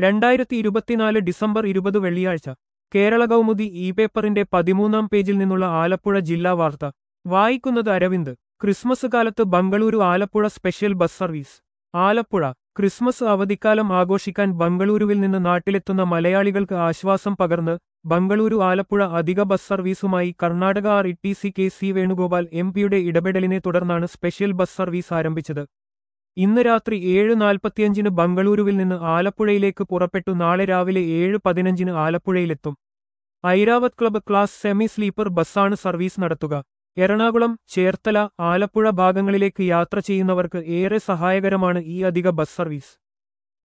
രണ്ടായിരത്തി ഇരുപത്തിനാല് ഡിസംബർ ഇരുപത് വെള്ളിയാഴ്ച കേരള കൗമുദി ഇ പേപ്പറിന്റെ പതിമൂന്നാം പേജിൽ നിന്നുള്ള ആലപ്പുഴ ജില്ലാ വാർത്ത വായിക്കുന്നത് അരവിന്ദ് ക്രിസ്മസ് കാലത്ത് Bengaluru Alappuzha special bus service Alappuzha Christmas അവധിക്കാലം ആഘോഷിക്കാൻ ബംഗളൂരുവിൽ നിന്ന് നാട്ടിലെത്തുന്ന മലയാളികൾക്ക് ആശ്വാസം പകർന്ന് ബംഗളൂരു ആലപ്പുഴ അധിക ബസ് സർവീസുമായി Karnataka R E T C K C Venugopal M പിയുടെ ഇടപെടലിനെ തുടർന്നാണ് സ്പെഷ്യൽ ബസ് സർവീസ് ആരംഭിച്ചത് ഇന്ന് രാത്രി ഏഴ് നാൽപ്പത്തിയഞ്ചിന് ബംഗളൂരുവിൽ നിന്ന് ആലപ്പുഴയിലേക്ക് പുറപ്പെട്ടു നാളെ രാവിലെ ഏഴ് പതിനഞ്ചിന് ആലപ്പുഴയിലെത്തും Airavat club class semi sleeper ബസ്സാണ് സർവീസ് നടത്തുക എറണാകുളം ചേർത്തല ആലപ്പുഴ ഭാഗങ്ങളിലേക്ക് യാത്ര ചെയ്യുന്നവർക്ക് ഏറെ സഹായകരമാണ് ഈ അധിക ബസ് സർവീസ്